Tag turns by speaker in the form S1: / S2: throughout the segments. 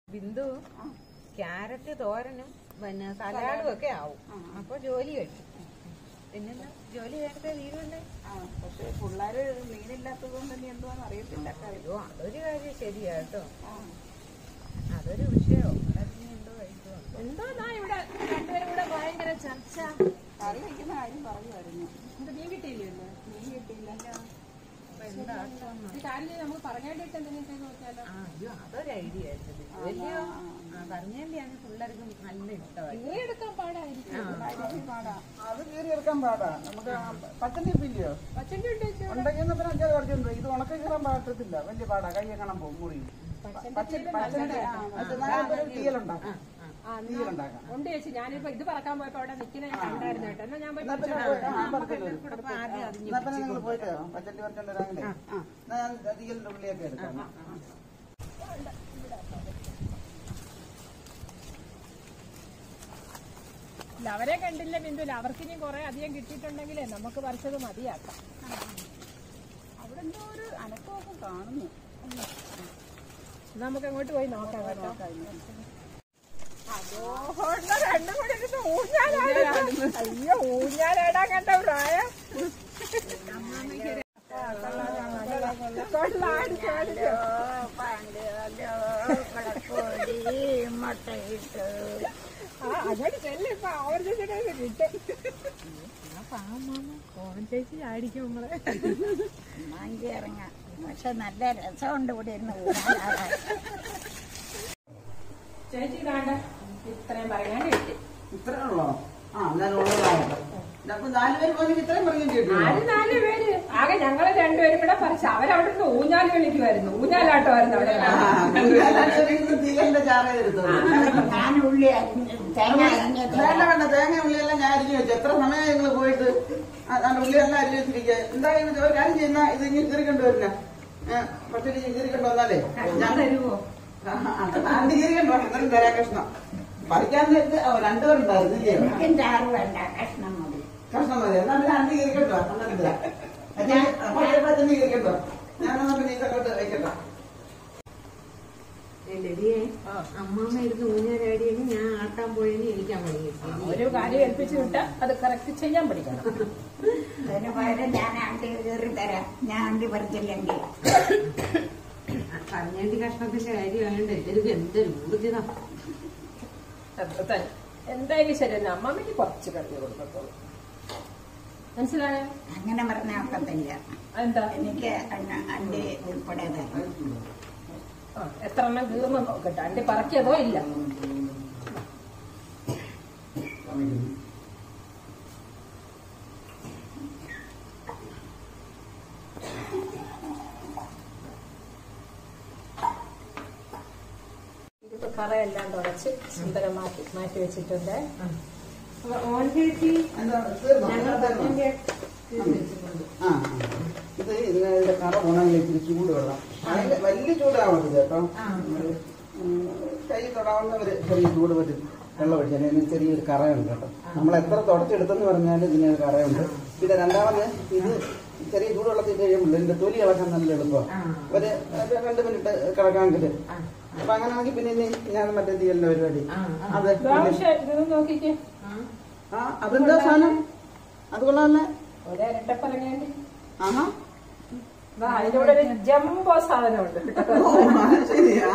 S1: Bindu carrot തോരനും പിന്നെ സലാഡും ഒക്കെ ആവും അപ്പൊ ജോലി കഴിയും പിന്നെന്താ ജോലി നേരത്തെ തീരുമല്ലേ
S2: ആ പക്ഷെ പിള്ളേര് മീനില്ലാത്തത് കൊണ്ട് ഇനി എന്തുവാന്ന് അറിയത്തില്ല കറി
S1: അയ്യോ അതൊരു കാര്യം ശരിയാ കേട്ടോ
S2: ആ.
S1: അതൊരു വിഷയോ ഇനി എന്തോ കഴിക്കുമോ
S3: എന്തോന്നാ ഇവിടെ രണ്ടുപേരും കൂടെ ഭയങ്കര ചർച്ച
S2: കറി വയ്ക്കുന്ന കാര്യം പറയുമായിരുന്നു
S3: ഇത് മീൻ കിട്ടിയില്ലല്ലോ
S2: മീൻ കിട്ടിയില്ലല്ലോ
S1: അപ്പൊ എന്താ
S3: ഒരു കാര്യം ചെയ്ത് നമുക്ക് പറഞ്ഞായിട്ട് എന്തെങ്കിലും ചെയ്ത് നോക്കിയാലോ
S1: ആ അയ്യോ അതൊരു ഐഡിയ ആയിരുന്നു വലിയോ ആ പറഞ്ഞേണ്ടിയാണ് പിള്ളേർക്ക് നല്ല ഇഷ്ടമായി
S3: ഇങ്ങനെ എടുക്കാൻ പാടായിരിക്കും
S2: കാര്യം പാടാ
S4: അത് കീറി എടുക്കാൻ പാടാ നമുക്ക് പച്ചന്റെ ഇല്ലയോ
S3: പച്ചന്റെ ഉണ്ടേച്ചു
S4: ഉണ്ടെങ്കിൽ എന്നാ പിന്നെ അഞ്ചാറ് കടിച്ചുണ്ട് ഇത് ഉണക്ക കീറാൻ പാടത്തില്ല വലിയ പാടാ കൈ കാണാൻ പോകും മുറി പച്ചന്റെ പച്ചന്റെ തീയലുണ്ടാക്കാം തീയലുണ്ടാക്കാം
S3: ഉണ്ട് ചേച്ചി ഞാനിപ്പോ ഇത് പറക്കാൻ പോയപ്പോ അവിടെ നിൽക്കുന്ന ഞാൻ കണ്ടായിരുന്നു കേട്ടോ എന്നാ ഞാൻ പോയി
S4: എന്നാ പിന്നെ പോയിട്ട് ആ, പറിച്ചോണ്ട് വരൂ.
S1: അപ്പൊ ആദ്യം അതിന്
S4: എന്നാ പിന്നെ നിങ്ങൾ പോയിട്ട് പച്ചന്റെ പറിച്ചോണ്ട് വരാമെങ്കിലേ എന്നാ ഞാൻ തീയലിന്റെ ഉള്ളിയൊക്കെ എടുക്കാം
S3: ഇല്ല, അവരെ കണ്ടില്ല ബിന്ദുല അവർക്ക് ഇനി കുറെ അധികം കിട്ടിയിട്ടുണ്ടെങ്കിലേ നമുക്ക് പറിച്ചത് മതിയാക്കാം
S2: അവിടെ എന്തോ ഒരു അനക്കമൊക്കെ കാണുന്നു
S3: എന്നാ നമുക്ക് അങ്ങോട്ട് പോയി നോക്കാം കേട്ടോ അതോ രണ്ടും കൂടി ഇരുന്ന് ഊഞ്ഞാലാടാ. അയ്യോ ഊഞ്ഞാലാടാ കണ്ട പ്രായം കൊള്ളാടി ചോദിച്ചോ ആ അങ്ങോട്ട് ചെല്ല് ഇപ്പൊ അവർ ചേച്ചിയുടെ കിട്ടും ഓൻ ചേച്ചി ആടിക്കും നമ്മളെ
S5: മാങ്കി ഇറങ്ങാം പക്ഷെ നല്ല രസമുണ്ട് ഇവിടെ ഇരുന്ന് ഊഞ്ഞാലാടാൻ.
S3: ചേച്ചി കാണ്ട ഇത്രയും പറയാൻ കിട്ടി
S4: ഇത്രേ ഉള്ളോ ആ ഞാൻ ഉള്ളതായിട്ട് അപ്പൊ നാല് പേര് പോയി ഇത്രയും പറയും ചെയ്തു
S3: ആര് നാല് പേര് ആകെ ഞങ്ങള് രണ്ടുപേരും കൂടെ പറിച്ച് അവരവിടെ നിന്ന് ഊഞ്ഞാല് കളിക്കുമായിരുന്നു ഊഞ്ഞാലാട്ടമായിരുന്നു അവിടെ
S4: തീയലിന്റെ ചാറ എടുത്തത്
S5: ഞാൻ ഉള്ളി അരിഞ്ഞ് തേങ്ങ അരിഞ്ഞത്
S4: വേണ്ട വേണ്ട തേങ്ങ ഉള്ളിയെല്ലാം ഞാൻ അരിഞ്ഞു വെച്ചു എത്ര സമയം നിങ്ങൾ പോയിട്ട് അതാണ് ഉള്ളിയെല്ലാം അരിഞ്ഞു വെച്ചിരിക്കുക എന്തായാലും ഒരു കാര്യം ചെയ്യുന്ന ഇത് ഇനി കീറിക്കൊണ്ട് വരില്ല പച്ചരി കീറിക്കൊണ്ട് വന്നാലേ ഞാൻ
S1: തരുവോ
S4: ആണ്ടി കീറിക്കൊണ്ട് വരണം എന്തായാലും തരാം കഷ്ണം പറിക്കാൻ നേരത്ത് ഓ, രണ്ടുപേരുണ്ടായിരുന്നു ഇല്ലയോ
S5: എനിക്കും ചാറ് വേണ്ട കഷ്ണം മതി
S4: കഷ്ണം മതി എന്നാ പിന്നെ ആണ്ടി കീറിക്കൊണ്ട് വാ എന്നാ തരാം പച്ചരി കീറിക്കൊണ്ട് വാ ഞാനെന്നാ പിന്നെ ഇതൊക്കെ വെക്കട്ടെ
S1: ലഡിയെ അമ്മാമ്മ ഇരുന്ന് ഊഞ്ഞാലാടിയെങ്കിൽ ഞാൻ ആട്ടാൻ പോയെങ്കിൽ എനിക്കാ പണി കിട്ടി
S3: ഒരു കാര്യം ഏൽപ്പിച്ചു വിട്ടാ അത് കറക്റ്റ് ചെയ്യാൻ പഠിക്കണം
S5: അതിന് പകരം ഞാൻ ആണ്ടി കയറി തരാം ഞാൻ ആണ്ടി പറിച്ചില്ലെങ്കിൽ
S1: കഞ്ഞേണ്ടി കഷ്ണത്തിന്റെ കാര്യമായോണ്ട് എല്ലാവർക്കും എന്തൊരു ഊർജിത
S3: എന്തായാലും ശരി എന്നാ അമ്മമ്മയ്ക്ക് കുറച്ച് കഴിഞ്ഞു കൊടുക്കത്തുള്ളൂ മനസ്സിലായോ
S5: അങ്ങനെ പറഞ്ഞാൽ ഒക്കത്തില്ല
S3: എന്താ
S5: എനിക്ക് അണ്ണ- അണ്ടി ഉൾപ്പെടെ തരും
S3: ആ, എത്ര എണ്ണം കീറുന്നു നോക്കട്ടെ അണ്ടി പറക്കിയതോ ഇല്ല ഇതിപ്പോ കറയെല്ലാം തുടച്ച് സുന്ദരം മാറ്റി മാറ്റി വെച്ചിട്ടുണ്ട്
S1: അപ്പൊ ഓൻ ചേച്ചി
S4: എന്താ തീർന്നോ?
S1: ഞങ്ങൾ
S4: തീർന്നോ?
S1: പറഞ്ഞതിന്റെ വെച്ചിട്ടുണ്ട്
S4: ആ ഇത് ഇതിന്റെ കറ പോണെങ്കിൽ ഇത്തിരി ചൂട് വെള്ളം അതിന്റെ വലിയ ചൂടാവരുത് കേട്ടോ ഉം, കൈ തൊടാവുന്ന ഒരു ചെറിയ ചൂട് പറ്റും വെള്ളം ഒഴിച്ചാൽ ഇതിന് ചെറിയൊരു കറയുണ്ട് കേട്ടോ നമ്മൾ എത്ര തുടച്ചെടുത്തെന്ന് പറഞ്ഞാൽ ഇതിനൊരു കറയുണ്ട് പിന്നെ രണ്ടാമത് ഇത് ചെറിയ ചൂടുവെള്ളത്തിൽ കഴിയുമ്പോൾ ഇതിന്റെ തൊലി ഇളക്കാൻ നല്ല എളുപ്പമാണ് ഒരു ഒരു രണ്ട് മിനിറ്റ് കിടക്കാമെങ്കിൽ അപ്പൊ അങ്ങനെയാണെങ്കിൽ പിന്നെ ഇനി ഞാൻ മറ്റേ തീയലിന്റെ പരിപാടി അത്
S3: പ്രാവശ്യം ഇതൊന്ന് നോക്കിക്കേ
S4: ആ അതെന്താ സാധനം അത് കൊള്ളാമല്ലേ
S3: ഒരട്ടപ്പറങ്ങേണ്ടി
S4: ആഹാ
S3: അതിന്റെ കൂടെ ഒരു ജംബോ സാധനമുണ്ട്
S4: ഓ, അത് ശരി ആ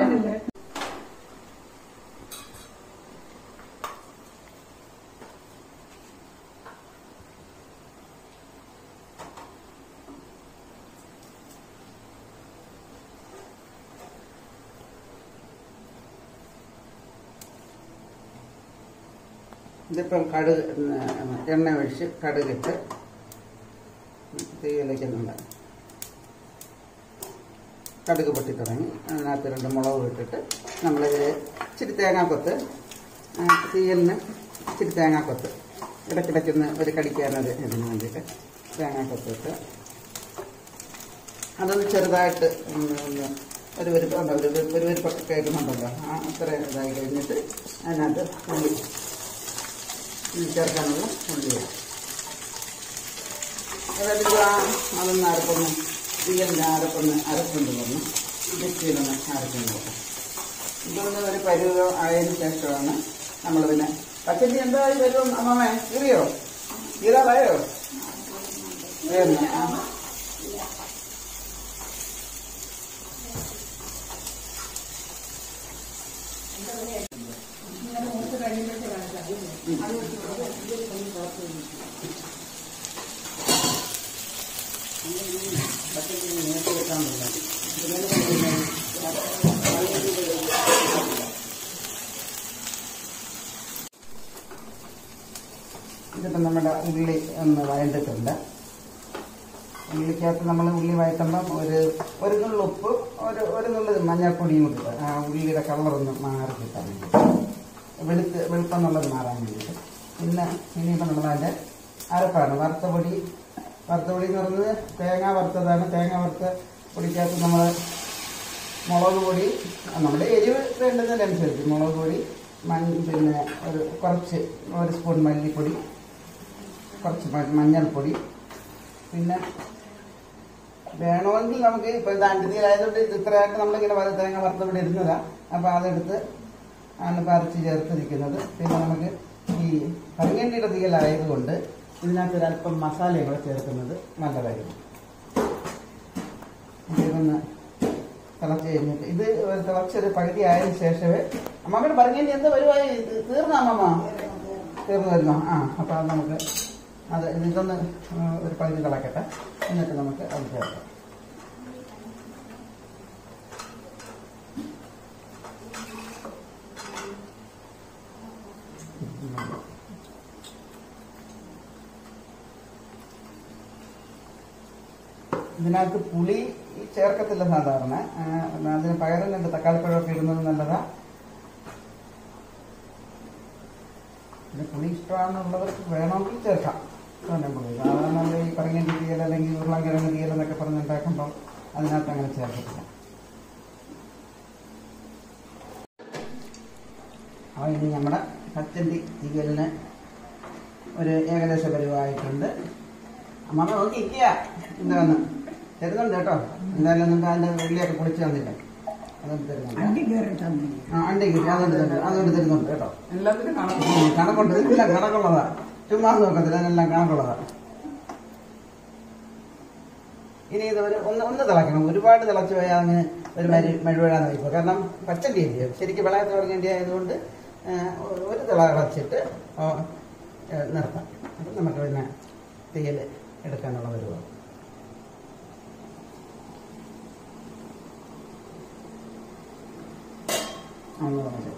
S4: ഇതിപ്പം കടുക് ഉം, എണ്ണ ഒഴിച്ച് കടുകിട്ട് തീയിലേക്കുന്നുണ്ട് കടുക് പൊട്ടി തുടങ്ങി അതിനകത്ത് രണ്ട് മുളക് ഇട്ടിട്ട് നമ്മളിതിൽ ഇച്ചിരി തേങ്ങാക്കൊത്ത് ആ, തീയലിന് ഇച്ചിരി തേങ്ങാക്കൊത്ത് ഇടയ്ക്കിടയ്ക്കൊന്ന് ഒരു കടിക്കാനത് ഇതിന് വേണ്ടിയിട്ട് തേങ്ങാക്കൊത്ത് ഇട്ട് അതൊന്ന് ചെറുതായിട്ട് ഒന്ന് ഒന്ന് ഒരു ഒരു ഒരു ഒരു ഒരു പക്ക കേൾക്കുന്നുണ്ടല്ലോ ആ അത്ര ഇതായി കഴിഞ്ഞിട്ട് അതിനകത്ത് ഉള്ളി ഉള്ളി ചേർക്കാനുള്ള ഉള്ളി അതായത് ആ അതൊന്ന് അരപ്പൊന്ന് തീയലിൻ്റെ അരപ്പൊന്ന് അരപ്പുണ്ട് പറഞ്ഞു മിക്സിയിലൊന്ന് അരപ്പൊന്ന് നോക്കാം ഇതൊന്ന് ഒരു പരുവം ആയതിനു ശേഷമാണ് നമ്മൾ പിന്നെ പച്ചടി എന്തായി പരുവം അമ്മമ്മേ കീറിയോ കീറാറായോ വേർന്ന് ആ പച്ചക്കറി നേരത്തെ വെക്കാൻ പറ്റില്ല ഇതിപ്പോൾ നമ്മുടെ ഉള്ളി ഒന്ന് വഴണ്ടിട്ടുണ്ട് ഉള്ളിക്കകത്ത് നമ്മൾ ഉള്ളി വഴറ്റുമ്പം ഒരു ഒരു നുള്ളു ഉപ്പ് ഒരു ഒരു നുള്ളു മഞ്ഞൾപ്പൊടിയും കൂടി ഇടുക. ആ ഉള്ളിയുടെ കളറൊന്ന് മാറി കിട്ടാൻ വേണ്ടി വെളുത്ത് വെളുപ്പെന്നുള്ളത് മാറാൻ വേണ്ടിയിട്ട് പിന്നെ ഇനിയിപ്പോൾ നമ്മളതിൻ്റെ അരപ്പാണ് വറുത്ത പൊടി വറുത്ത പൊടി എന്ന് പറയുന്നത് തേങ്ങ വറുത്തതാണ് തേങ്ങ വറുത്ത പൊടിക്കകത്ത് നമ്മൾ മുളക് പൊടി ആ, നമ്മുടെ എരിവ് വേണ്ടതിനനുസരിച്ച് മുളക് പൊടി മഞ്ഞ പിന്നെ ഒരു കുറച്ച് ഒരു സ്പൂൺ മല്ലിപ്പൊടി കുറച്ച് മ- മഞ്ഞൾപ്പൊടി പിന്നെ വേണമെങ്കിൽ നമുക്ക് ഇപ്പം ദാണ്ടിതിയിലായതുകൊണ്ട് ഇത് ഇത്രയായിട്ട് നമ്മളിങ്ങനെ വര തേങ്ങ വറുത്തവിടെ ഇരുന്നതാ അപ്പം അതെടുത്ത് ആണ് പറിച്ച് ചേർത്തിരിക്കുന്നത് പിന്നെ നമുക്ക് ഈ പരങ്ങണ്ടിയുടെ തീയലായതുകൊണ്ട് ഇതിനകത്ത് ഒരല്പം മസാലയും കൂടെ ചേർക്കുന്നത് നല്ലതായിരിക്കും ഇതൊന്ന് തിളച്ച് കഴിഞ്ഞിട്ട് ഇത് ഒരു തിളച്ചൊരു പകുതി ആയതിനു ശേഷമേ അമ്മമ്മയുടെ പറഞ്ഞതിന്റെ എന്താ വരുവായി തീർന്നോ അമ്മമ്മ തീർന്നു വരുന്നോ ആ അപ്പോൾ അത് നമുക്ക് അത് ഇതൊന്ന് ഒരു പകുതി തിളക്കട്ടെ എന്നിട്ട് നമുക്ക് അത് ചേർക്കാം ഇതിനകത്ത് പുളി ചേർക്കത്തില്ല സാധാരണ ആ, അതിന് പകരം രണ്ട് തക്കാളിപ്പഴമൊക്കെ ഇടുന്നത് നല്ലതാ പിന്നെ പുളി ഇഷ്ടമാണെന്നുള്ളവർക്ക് വേണമെങ്കിൽ ചേർക്കാം തോന്നെ പുളി സാധാരണ നമ്മൾ ഈ പറങ്ങേണ്ടി തീയൽ അല്ലെങ്കിൽ ഉരുളൻകിഴങ്ങ് തീയൽ എന്നൊക്കെ പറഞ്ഞുണ്ടാക്കുമ്പം അതിനകത്ത് അങ്ങനെ ചേർക്കത്തില്ല അപ്പോൾ ഇനി നമ്മുടെ പച്ചണ്ടി തീയലിന് ഒരു ഏകദേശ പരിവായിട്ടുണ്ട് അമ്മമ്മ നോക്കി ഇരിക്കുക എന്താന്ന് തരുന്നുണ്ട് കേട്ടോ എന്തായാലും നമുക്ക് അതിന്റെ ഉള്ളിയൊക്കെ പൊളിച്ച് തന്നില്ല അതുകൊണ്ട് തരുന്നുണ്ട് ആ അണ്ടി കിട്ടി അതുകൊണ്ട് തരുന്നുണ്ട് അതുകൊണ്ട് തരുന്നുണ്ട് കേട്ടോ
S2: എല്ലാത്തിനും കാണാം
S4: ഉം, കണക്കുണ്ട് ഇതില്ല കണക്കുള്ളതാ ചുമ്മാ നോക്കത്തില്ല അതിനെല്ലാം കണക്കുള്ളതാ ഇനി ഇത് ഒരു ഒന്ന് ഒന്ന് തിളക്കണം ഒരുപാട് തിളച്ച് പോയാൽ അങ്ങ് ഒരു മരി മഴുവഴാന്ന് വയ്ക്കുക കാരണം പച്ചണ്ടി അല്ലയോ ശരിക്കും വിളയത്ത് തുടങ്ങേണ്ടി ആയതുകൊണ്ട് ആ, ഒരു തിള തിളച്ചിട്ട് ഓ, ഏ, നിർത്താം അപ്പം നമുക്ക് പിന്നെ തീയൽ എടുക്കാനുള്ള വരുവാണ് ഒന്ന് തിളച്ചിട്ട്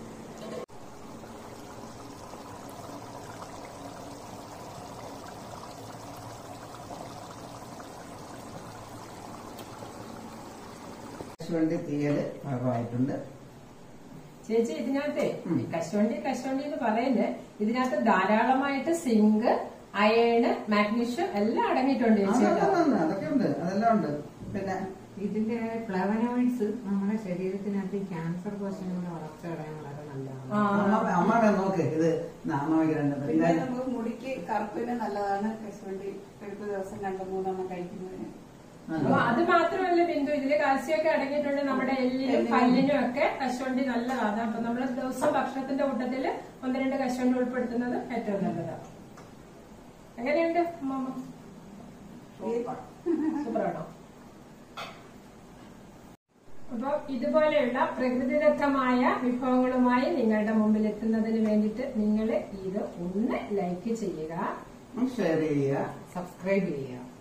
S4: വേണ്ടി തീയല് പാകമായിട്ടുണ്ട്
S3: ചേച്ചി ഇതിനകത്തെ
S4: ഉം.
S3: ഈ കശുവണ്ടി കശുവണ്ടി എന്ന് പറയുന്നത് ഇതിനകത്ത് ധാരാളമായിട്ട് സിങ്ക് അയേണ് മാഗ്നീഷ്യം എല്ലാം അടങ്ങിയിട്ടുണ്ട് ചേച്ചി
S4: അതൊക്കെ ഉണ്ട് അതൊക്കെ ഉണ്ട് അതെല്ലാം ഉണ്ട് പിന്നെ
S1: ഇതിന്റെ ഫ്ലവനോയിഡ്സ് നമ്മുടെ ശരീരത്തിനകത്ത് ക്യാൻസർ കോശങ്ങളുടെ വളർച്ച തടയാൻ വളരെ നല്ലതാണ്
S3: ആ.
S4: അമ്മ അമ്മ നോക്ക് ഇത് അമ്മയ്ക്ക് രണ്ട്
S2: പിന്നെ
S4: എന്തായാലും
S2: നമുക്ക് മുടിക്ക് കറുപ്പിന് നല്ലതാണ് കശുവണ്ടി ഒരു ദിവസം രണ്ടു മൂന്നെണ്ണം കഴിക്കുന്നതിന്
S3: അപ്പൊ അത് മാത്രമല്ല ബിന്ദു ഇതില് കാൽസ്യം ഒക്കെ അടങ്ങിയിട്ടുണ്ട് നമ്മുടെ എല്ലിനും പല്ലിനും ഒക്കെ കശുവണ്ടി നല്ലതാണ് അപ്പൊ നമ്മള് ദിവസം ഭക്ഷണത്തിന്റെ കൂട്ടത്തില് ഒന്ന് രണ്ട് കശുവണ്ടി ഉൾപ്പെടുത്തുന്നത് ഏറ്റവും നല്ലതാണ് എങ്ങനെയുണ്ട് അമ്മമ്മ സൂപ്പറാണോ അപ്പൊ ഇതുപോലെയുള്ള പ്രകൃതിദത്തമായ വിഭവങ്ങളുമായി നിങ്ങളുടെ മുമ്പിൽ എത്തുന്നതിന് വേണ്ടിയിട്ട് നിങ്ങൾ ഇത് ഒന്ന് ലൈക്ക് ചെയ്യുക
S4: ഷെയർ ചെയ്യുക
S1: സബ്സ്ക്രൈബ് ചെയ്യുക